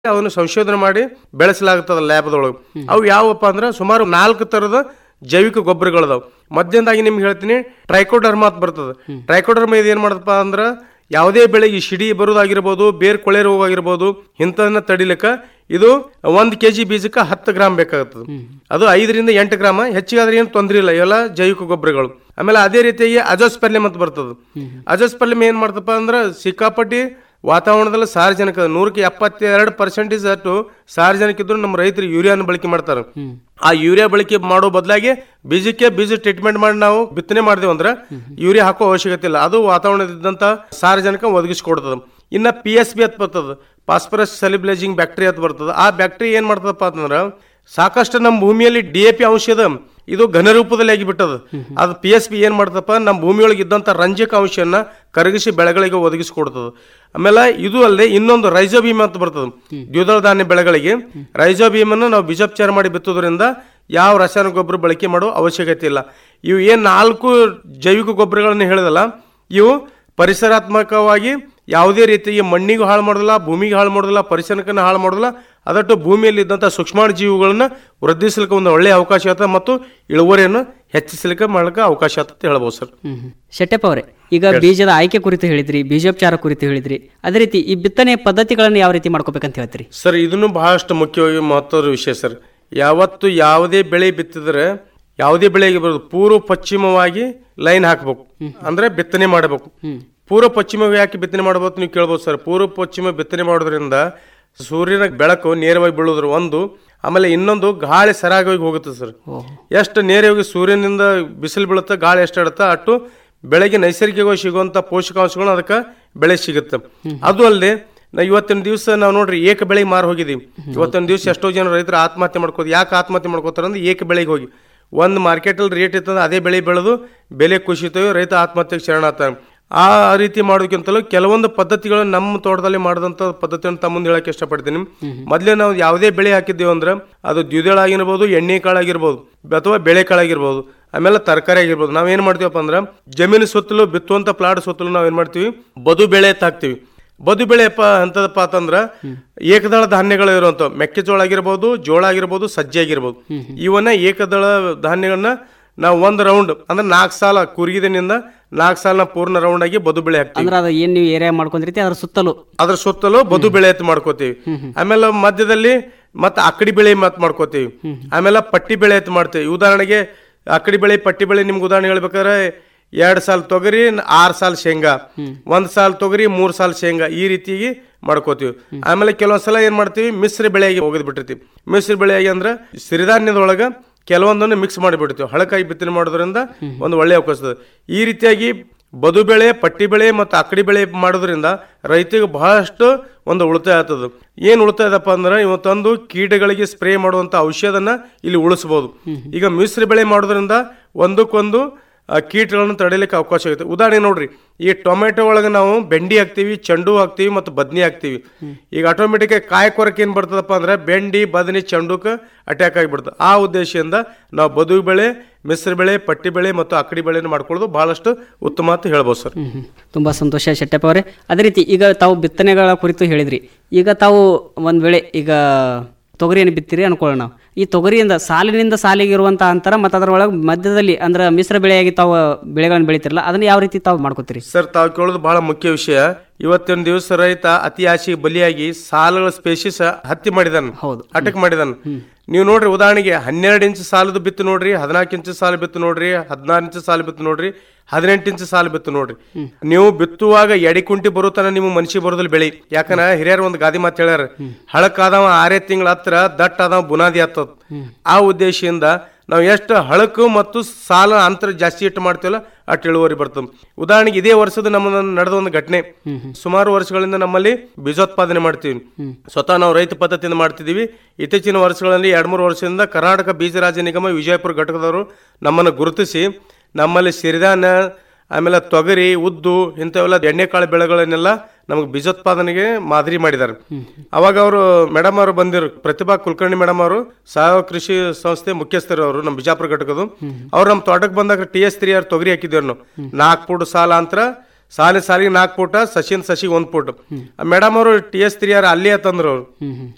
ಅವನು ಸಂಶೋಧನೆ ಮಾಡಿ ಬೆಳೆಸಲಾಗುತ್ತದೆ ಲ್ಯಾಬ್ದೊಳಗೆ ಅವು ಯಾವಪ್ಪ ಅಂದ್ರೆ ಸುಮಾರು ನಾಲ್ಕು ತರದ ಜೈವಿಕ ಗೊಬ್ಬರಗಳದಾವ್ ಮಧ್ಯದಾಗಿ ನಿಮ್ಗೆ ಹೇಳ್ತೀನಿ ಟ್ರೈಕೋಡರ್ಮ ಅಂತ ಬರ್ತದೆ ಟ್ರೈಕೋಡರ್ಮ ಇದು ಏನ್ ಮಾಡದಪ್ಪ ಅಂದ್ರೆ ಯಾವುದೇ ಬೆಳೆಗೆ ಶಿಡಿ ಬರೋದಾಗಿರ್ಬೋದು ಬೇರ್ ಕೊಳೆ ರೋಗ ಆಗಿರ್ಬೋದು ಇಂಥದನ್ನ ತಡಿಲಿಕ್ಕ ಇದು ಒಂದ್ ಕೆಜಿ ಬೀಜಕ್ಕೆ ಹತ್ತು ಗ್ರಾಮ್ ಬೇಕಾಗುತ್ತದೆ ಅದು ಐದರಿಂದ ಎಂಟು ಗ್ರಾಮ ಹೆಚ್ಚಿಗಾದ್ರೆ ಏನು ತೊಂದರೆ ಇಲ್ಲ ಇವೆಲ್ಲ ಜೈವಿಕ ಗೊಬ್ಬರಗಳು ಆಮೇಲೆ ಅದೇ ರೀತಿಯಾಗಿ ಅಜೋಸ್ಪೆರ್ಲಿಮ್ ಅಂತ ಬರ್ತದೆ ಅಜೋಸ್ಪೆರ್ಲಿಮ್ ಏನ್ ಮಾಡ್ತಪ್ಪ ಅಂದ್ರೆ ಸಿಕ್ಕಾಪಟ್ಟಿ ವಾತಾವರಣದಲ್ಲಿ ಸಾರ್ವಜನಿಕ ನೂರಕ್ಕೆ ಎಪ್ಪತ್ತೆರಡು ಪರ್ಸೆಂಟೇಜ್ ಅಷ್ಟು ಸಾರ್ವಜನಿಕ ಇದ್ರು ನಮ್ಮ ರೈತರು ಯೂರಿಯಾನ ಬಳಕೆ ಮಾಡ್ತಾರೆ ಆ ಯೂರಿಯಾ ಬಳಕೆ ಮಾಡೋ ಬದಲಾಗಿ ಬೀಜಕ್ಕೆ ಬೀಜ ಟ್ರೀಟ್ಮೆಂಟ್ ಮಾಡಿ ನಾವು ಬಿತ್ತನೆ ಮಾಡಿದೆವು ಅಂದ್ರೆ ಯೂರಿಯಾ ಹಾಕೋ ಅವಶ್ಯಕತೆ ಇಲ್ಲ ಅದು ವಾತಾವರಣದಿದ್ದಂತ ಸಾರ್ವಜನಿಕ ಒದಗಿಸ್ಕೊಡ್ತದೆ ಇನ್ನ ಪಿ ಎಸ್ ಬಿ ಅಂತ ಬರ್ತದೆ ಫಾಸ್ಫರಸ್ ಸೆಲಿಬ್ಲೇಜಿಂಗ್ ಬ್ಯಾಕ್ಟೀರಿಯಾ ಅಂತ ಬರ್ತದೆ ಆ ಬ್ಯಾಕ್ಟೀರಿಯಾ ಏನ್ ಮಾಡ್ತದಪ್ಪ ಅಂತಂದ್ರ ಸಾಕಷ್ಟು ನಮ್ಮ ಭೂಮಿಯಲ್ಲಿ ಡಿ ಎ ಪಿ ಅಂಶದ ಇದು ಘನ ರೂಪದಲ್ಲಿ ಆಗಿಬಿಟ್ಟದ ಅದು ಪಿ ಎಸ್ ಪಿ ಏನ್ ಮಾಡ್ತಪ್ಪ ನಮ್ಮ ಭೂಮಿಯೊಳಗೆ ಇದ್ದಂತ ರಂಜಕ ಅಂಶವನ್ನ ಕರಗಿಸಿ ಬೆಳೆಗಳಿಗೆ ಒದಗಿಸಿಕೊಡ್ತದೆ ಆಮೇಲೆ ಇದು ಅಲ್ಲದೆ ಇನ್ನೊಂದು ರೈಜೋಬೀಮ್ ಅಂತ ಬರ್ತದೆ ದ್ವಿದಳ ಧಾನ್ಯ ಬೆಳೆಗಳಿಗೆ ರೈಜೋಬೀಮನ್ನು ನಾವು ಬೀಜೋಪಚಾರ ಮಾಡಿ ಬಿತ್ತೋದ್ರಿಂದ ಯಾವ ರಾಸಾಯನಿಕ ಗೊಬ್ಬರ ಬಳಕೆ ಮಾಡೋ ಅವಶ್ಯಕತೆ ಇಲ್ಲ ಇವು ಏನ್ ನಾಲ್ಕು ಜೈವಿಕ ಗೊಬ್ಬರಗಳನ್ನ ಹೇಳಿದಲ್ಲ ಇವು ಪರಿಸರಾತ್ಮಕವಾಗಿ ಯಾವುದೇ ರೀತಿಯ ಮಣ್ಣಿಗೂ ಹಾಳು ಮಾಡೋದಿಲ್ಲ ಭೂಮಿಗೆ ಹಾಳು ಮಾಡೋದಿಲ್ಲ ಪರಿಸರಕ್ಕನ್ನು ಹಾಳು ಮಾಡೋದಿಲ್ಲ ಅದಟ್ಟು ಭೂಮಿಯಲ್ಲಿ ಇದ್ದಂಥ ಸೂಕ್ಷ್ಮಾಣು ಜೀವಿಗಳನ್ನ ವೃದ್ಧಿಸಲಿಕ್ಕೆ ಒಂದು ಒಳ್ಳೆಯ ಅವಕಾಶ ಆತ ಮತ್ತು ಇಳುವರಿಯನ್ನು ಹೆಚ್ಚಿಸಲಿಕ್ಕೆ ಮಾಡಲಿಕ್ಕೆ ಅವಕಾಶ ಆತ ಅಂತ ಹೇಳ್ಬೋದು ಸರ್ ಹ್ಮ್ ಹ್ಮ್. ಶೆಟ್ಟಪ್ಪ ಅವರೇ ಈಗ ಬೀಜದ ಆಯ್ಕೆ ಕುರಿತು ಹೇಳಿದ್ರಿ ಬೀಜೋಪಚಾರ ಕುರಿತು ಹೇಳಿದ್ರಿ ಅದೇ ರೀತಿ ಈ ಬಿತ್ತನೆ ಪದ್ಧತಿಗಳನ್ನು ಯಾವ ರೀತಿ ಮಾಡ್ಕೋಬೇಕಂತ ಹೇಳ್ತೀರಿ ಸರ್ ಇದನ್ನು ಬಹಳಷ್ಟು ಮುಖ್ಯವಾಗಿ ಮಹತ್ವದ ವಿಷಯ ಸರ್ ಯಾವತ್ತು ಯಾವುದೇ ಬೆಳೆ ಬಿತ್ತಿದ್ರೆ ಯಾವುದೇ ಬೆಳೆಗೆ ಬರೋದು ಪೂರ್ವ ಪಶ್ಚಿಮವಾಗಿ ಲೈನ್ ಹಾಕಬೇಕು ಅಂದ್ರೆ ಬಿತ್ತನೆ ಮಾಡಬೇಕು ಪೂರ್ವ ಪಶ್ಚಿಮ ಯಾಕೆ ಬಿತ್ತನೆ ಮಾಡಬೇಕು ನೀವು ಕೇಳ್ಬೋದು ಸರ್ ಪೂರ್ವ ಪಶ್ಚಿಮ ಬಿತ್ತನೆ ಮಾಡೋದ್ರಿಂದ ಸೂರ್ಯನ ಬೆಳಕು ನೇರವಾಗಿ ಬೀಳೋದ್ರ ಒಂದು ಆಮೇಲೆ ಇನ್ನೊಂದು ಗಾಳಿ ಸರಾಗವಾಗಿ ಹೋಗುತ್ತೆ ಸರ್ ಎಷ್ಟು ನೇರವಾಗಿ ಸೂರ್ಯನಿಂದ ಬಿಸಿಲು ಬೀಳುತ್ತೆ ಗಾಳಿ ಎಷ್ಟು ಆಡುತ್ತೆ ಅಷ್ಟು ಬೆಳೆಗೆ ನೈಸರ್ಗಿಕವಾಗಿ ಸಿಗುವಂತ ಪೋಷಕಾಂಶಗಳು ಅದಕ್ಕೆ ಬೆಳೆ ಸಿಗುತ್ತೆ ಅದು ಅಲ್ಲದೆ ನಾ ಇವತ್ತಿನ ದಿವಸ ನಾವು ನೋಡ್ರಿ ಏಕ ಬೆಳೆಗೆ ಮಾರು ಹೋಗಿದ್ದೀವಿ ಇವತ್ತಿನ ದಿವಸ ಎಷ್ಟೋ ಜನ ರೈತರು ಆತ್ಮಹತ್ಯೆ ಮಾಡ್ಕೋದು ಯಾಕೆ ಆತ್ಮಹತ್ಯೆ ಮಾಡ್ಕೋತಾರೆ ಅಂದ್ರೆ ಏಕ ಬೆಳೆಗೆ ಹೋಗಿ ಒಂದು ಮಾರ್ಕೆಟಲ್ಲಿ ರೇಟ್ ಇತ್ತಂದ್ರೆ ಅದೇ ಬೆಳೆ ಬೆಳೆದು ಬೆಲೆ ಕುಸಿತವೆ ರೈತ ಆತ್ಮಹತ್ಯೆಗೆ ಶರಣಾಗ್ತಾನೆ ಆ ರೀತಿ ಮಾಡೋದಕ್ಕಿಂತಲೂ ಕೆಲವೊಂದು ಪದ್ಧತಿಗಳು ನಮ್ಮ ತೋಟದಲ್ಲಿ ಮಾಡಿದಂಥ ಪದ್ಧತಿಯನ್ನು ತಮ್ಮ ಮುಂದೆ ಹೇಳಕ್ಕೆ ಇಷ್ಟಪಡ್ತೀನಿ ಮೊದಲೇ ನಾವು ಯಾವುದೇ ಬೆಳೆ ಹಾಕಿದ್ದೇವೆ ಅಂದ್ರೆ ಅದು ದ್ವಿದಳ ಆಗಿರ್ಬೋದು ಎಣ್ಣೆ ಕಾಳಾಗಿರ್ಬೋದು ಅಥವಾ ಬೇಳೆ ಕಾಳಾಗಿರ್ಬೋದು ಆಮೇಲೆ ತರಕಾರಿ ಆಗಿರ್ಬೋದು ನಾವೇನ್ ಮಾಡ್ತೀವಪ್ಪ ಅಂದ್ರೆ ಜಮೀನು ಸುತ್ತಲೂ ಬಿತ್ತುವಂತ ಪ್ಲಾಟ್ ಸುತ್ತಲೂ ನಾವೇನ್ ಮಾಡ್ತೀವಿ ಬದು ಬೆಳೆ ಅಂತ ಹಾಕ್ತಿವಿ ಬದು ಬೆಳೆಯಪ್ಪ ಅಂತದಪ್ಪ ಅಂತಂದ್ರ ಏಕದಳ ಧಾನ್ಯಗಳು ಇರುವಂತ ಮೆಕ್ಕೆಜೋಳ ಆಗಿರ್ಬೋದು ಜೋಳ ಆಗಿರ್ಬೋದು ಸಜ್ಜೆ ಆಗಿರ್ಬೋದು ಇವನ್ನ ಏಕದಳ ಧಾನ್ಯಗಳನ್ನ ನಾವು ಒಂದ್ ರೌಂಡ್ ಅಂದ್ರೆ ನಾಲ್ಕು ಸಾಲ ಕುರಿಗಿದನಿಂದ ನಾಲ್ಕು ಸಾಲ ಪೂರ್ಣ ರೌಂಡ್ ಆಗಿ ಬದು ಬೆಳೆ ಹಾಕ್ತಿವಿ ಅಂದ್ರೆ ಅದು ಏನ್ ನೀವು ಏರಿಯಾ ಮಾಡ್ಕೊಂಡಿರ್ತಿ ಅದ್ರ ಸುತ್ತಲೂ ಅದ್ರ ಸುತ್ತಲೂ ಬದು ಬೆಳೆ ಅಂತ ಮಾಡ್ಕೋತೀವಿ ಆಮೇಲೆ ಮಧ್ಯದಲ್ಲಿ ಮತ್ತೆ ಅಕ್ಕಡಿ ಬೆಳೆ ಮತ್ ಮಾಡ್ಕೋತೀವಿ ಆಮೇಲೆ ಪಟ್ಟಿ ಬೆಳೆ ಅಂತ ಮಾಡ್ತೀವಿ ಉದಾಹರಣೆಗೆ ಅಕ್ಕಡಿ ಬೆಳೆ ಪಟ್ಟಿ ಬೆಳೆ ನಿಮ್ಗೆ ಉದಾಹರಣೆ ಹೇಳ್ಬೇಕಾದ್ರೆ ಎರಡ್ ಸಾಲ್ ತೊಗರಿ ಆರ್ ಸಾಲ್ ಶೇಂಗಾ ಒಂದ್ ಸಾಲ್ ತೊಗರಿ ಮೂರ್ ಸಾಲ್ ಶೇಂಗಾ ಈ ರೀತಿಯಾಗಿ ಮಾಡ್ಕೋತೀವಿ ಆಮೇಲೆ ಕೆಲವೊಂದ್ಸಲ ಏನ್ ಮಾಡ್ತೀವಿ ಮಿಶ್ರ ಬೆಳೆಯಾಗಿ ಹೋಗಿದ್ ಬಿಟ್ಟಿರ್ತೀವಿ ಮಿಶ್ರ ಬೆಳೆಯಾಗಿ ಅಂದ್ರೆ ಸಿರಿಧಾನ್ಯದೊಳಗ ಕೆಲವೊಂದನ್ನು ಮಿಕ್ಸ್ ಮಾಡಿಬಿಡ್ತೀವಿ ಹಳಕಾಯಿ ಬಿತ್ತನೆ ಮಾಡೋದ್ರಿಂದ ಒಂದು ಒಳ್ಳೆಯ ಅವಕಾಶ ಇದೆ. ಈ ರೀತಿಯಾಗಿ ಬದು ಬೆಳೆ ಪಟ್ಟಿ ಬೆಳೆ ಮತ್ತು ಅಕ್ಕಡಿ ಬೆಳೆ ಮಾಡೋದ್ರಿಂದ ರೈತರಿಗೆ ಬಹಳಷ್ಟು ಒಂದು ಉಳಿತಾಯ ಆಗ್ತದೆ ಏನು ಉಳಿತಾಯ ಇದಪ್ಪ ಅಂದ್ರೆ ಇವತ್ತೊಂದು ಕೀಟಗಳಿಗೆ ಸ್ಪ್ರೇ ಮಾಡುವಂತ ಔಷಧನ ಇಲ್ಲಿ ಉಳಿಸಬಹುದು ಈಗ ಮಿಶ್ರ ಬೆಳೆ ಮಾಡೋದ್ರಿಂದ ಒಂದಕ್ಕೊಂದು ಆ, ಕೀಟಗಳನ್ನು ತಡೆಯಲಿಕ್ಕೆ ಅವಕಾಶ ಆಗುತ್ತೆ ಉದಾಹರಣೆ ನೋಡ್ರಿ ಈ ಟೊಮೆಟೊ ಒಳಗೆ ನಾವು ಬೆಂಡಿ ಹಾಕ್ತಿವಿ ಚೆಂಡು ಹಾಕ್ತಿವಿ ಮತ್ತು ಬದ್ನಿ ಹಾಕ್ತಿವಿ ಈಗ ಆಟೋಮೆಟಿಕ್ ಕಾಯಿ ಕೊರಕೆ ಏನ್ ಬರ್ತದಪ್ಪ ಅಂದ್ರೆ ಬೆಂಡಿ ಬದನಿ ಚೆಂಡುಕ್ಕೆ ಅಟ್ಯಾಕ್ ಆಗಿಬಿಡ್ತದೆ ಆ ಉದ್ದೇಶದಿಂದ ನಾವು ಬದು ಬೆಳೆ ಮಿಶ್ರ ಬೆಳೆ ಪಟ್ಟಿ ಬೆಳೆ ಮತ್ತು ಅಕ್ಕಡಿ ಬೆಳೆಯನ್ನು ಮಾಡ್ಕೊಳ್ಳೋದು ಬಹಳಷ್ಟು ಉತ್ತಮ ಅಂತ ಹೇಳ್ಬೋದು ಸರ್ ಹ್ಮ್ ಹ್ಮ್. ತುಂಬಾ ಸಂತೋಷ ಶೆಟ್ಟಪ್ಪ ಅವರೇ ಅದೇ ರೀತಿ ಈಗ ತಾವು ಬಿತ್ತನೆಗಳ ಕುರಿತು ಹೇಳಿದ್ರಿ ಈಗ ತಾವು ಒಂದ್ ವೇಳೆ ಈಗ ತೊಗರಿಯನ್ನು ಬಿತ್ತಿರಿ ಅನ್ಕೊಳ್ಳೋಣ ನಾವು ಈ ತೊಗರಿಯಿಂದ ಸಾಲಿನಿಂದ ಸಾಲಿಗೆ ಇರುವಂತಹ ಅಂತರ ಮತ್ತು ಅದರೊಳಗೆ ಮಧ್ಯದಲ್ಲಿ ಅಂದ್ರೆ ಮಿಶ್ರ ಬೆಳೆಯಾಗಿ ತಾವು ಬೆಳೆಗಳನ್ನು ಬೆಳಿತಿರಲ್ಲ ಅದನ್ನ ಯಾವ ರೀತಿ ತಾವು ಮಾಡ್ಕೋತೀರಿ ಸರ್ ತಾವು ಕೇಳೋದು ಬಹಳ ಮುಖ್ಯ ವಿಷಯ ಇವತ್ತಿನ ದಿವಸ ರೈತ ಅತಿ ಆಶೆಗೆ ಬಲಿಯಾಗಿ ಸಾಲುಗಳ ಸ್ಪೇಸಿಸ್ ಹತ್ತಿ ಮಾಡಿದಾನ ಹೌದು. ಅಟಕ್ ಮಾಡಿದಾನ ನೀವು ನೋಡ್ರಿ ಉದಾಹರಣೆಗೆ ಹನ್ನೆರಡು ಇಂಚ್ ಸಾಲದ ಬಿತ್ತು ನೋಡ್ರಿ ಹದಿನಾಲ್ಕು ಇಂಚ್ ಸಾಲು ಬಿತ್ತು ನೋಡ್ರಿ ಹದಿನಾರು ಇಂಚ್ ಸಾಲು ಬಿತ್ತು ನೋಡ್ರಿ ಹದಿನೆಂಟು ಇಂಚ್ ಸಾಲು ಬಿತ್ತು ನೋಡ್ರಿ ನೀವು ಬಿತ್ತುವಾಗ ಎಡಿಕುಂಟಿ ಬರುತ್ತಾನ ನಿಮ್ಮ ಮನುಷ್ಯ ಬರೋದಿಲ್ಲ ಬೆಳಿ ಯಾಕಂದ್ರ ಹಿರಿಯರು ಒಂದು ಗಾದಿ ಮಾತು ಹೇಳ್ಯಾರ ಹಳಕಾದವ ಆರೇ ತಿಂಗಳ ಹತ್ರ ದಟ್ಟ ಆದವ ಬುನಾದಿ ಆಗ್ತದ ಆ ಉದ್ದೇಶದಿಂದ ನಾವು ಎಷ್ಟು ಹಳಕು ಮತ್ತು ಸಾಲ ಅಂತರ ಜಾಸ್ತಿ ಇಟ್ಟು ಮಾಡ್ತೀವಲ್ಲ ಅಷ್ಟು ಇಳುವರಿ ಬರ್ತದೆ ಉದಾಹರಣೆಗೆ ಇದೇ ವರ್ಷದ ನಮ್ಮ ನಡೆದ ಒಂದು ಘಟನೆ ಸುಮಾರು ವರ್ಷಗಳಿಂದ ನಮ್ಮಲ್ಲಿ ಬೀಜೋತ್ಪಾದನೆ ಮಾಡ್ತೀವಿ ಸ್ವತಃ ನಾವು ರೈತ ಪದ್ಧತಿಯಿಂದ ಮಾಡ್ತಿದೀವಿ ಇತ್ತೀಚಿನ ವರ್ಷಗಳಲ್ಲಿ ಎರಡ್ ಮೂರು ವರ್ಷದಿಂದ ಕರ್ನಾಟಕ ಬೀಜರಾಜ್ಯ ನಿಗಮ ವಿಜಯಪುರ ಘಟಕದವರು ನಮ್ಮನ್ನು ಗುರುತಿಸಿ ನಮ್ಮಲ್ಲಿ ಸಿರಿಧಾನ್ಯ ಆಮೇಲೆ ತೊಗರಿ ಉದ್ದು ಇಂಥವೆಲ್ಲ ಎಣ್ಣೆಕಾಳು ಬೆಳೆಗಳನ್ನೆಲ್ಲ ನಮಗೆ ಬೀಜೋತ್ಪಾದನೆಗೆ ಮಾದರಿ ಮಾಡಿದ್ದಾರೆ ಅವಾಗ ಅವರು ಮೇಡಮ್ ಅವರು ಬಂದಿರು ಪ್ರತಿಭಾ ಕುಲಕರ್ಣಿ ಮೇಡಮ್ ಅವರು ಸಾವಯವ ಕೃಷಿ ಸಂಸ್ಥೆ ಮುಖ್ಯಸ್ಥರು ಅವರು ನಮ್ಮ ಬಿಜಾಪುರ ಘಟಕದು ಅವ್ರು ನಮ್ಮ ತೋಟಕ್ಕೆ ಬಂದಾಗ ಟಿ ಎಸ್ ತ್ರೀ ಆರ್ ತೊಗರಿ ಹಾಕಿದ್ದೇವೆ ನಾವು ನಾಲ್ಕು ಫುಟ್ ಸಾಲ ಅಂತರ ಸಾಲಿ ಸಾಲಿಗೆ ನಾಲ್ಕು ಫುಟ ಸಸಿನ್ ಸಸಿಗೆ ಒಂದ್ ಫುಟ್ ಮೇಡಮ್ ಅವರು ಟಿ ಎಸ್ ತ್ರೀ ಆರ್ ಅಲ್ಲೇ ತಂದ್ರು ಅವ್ರು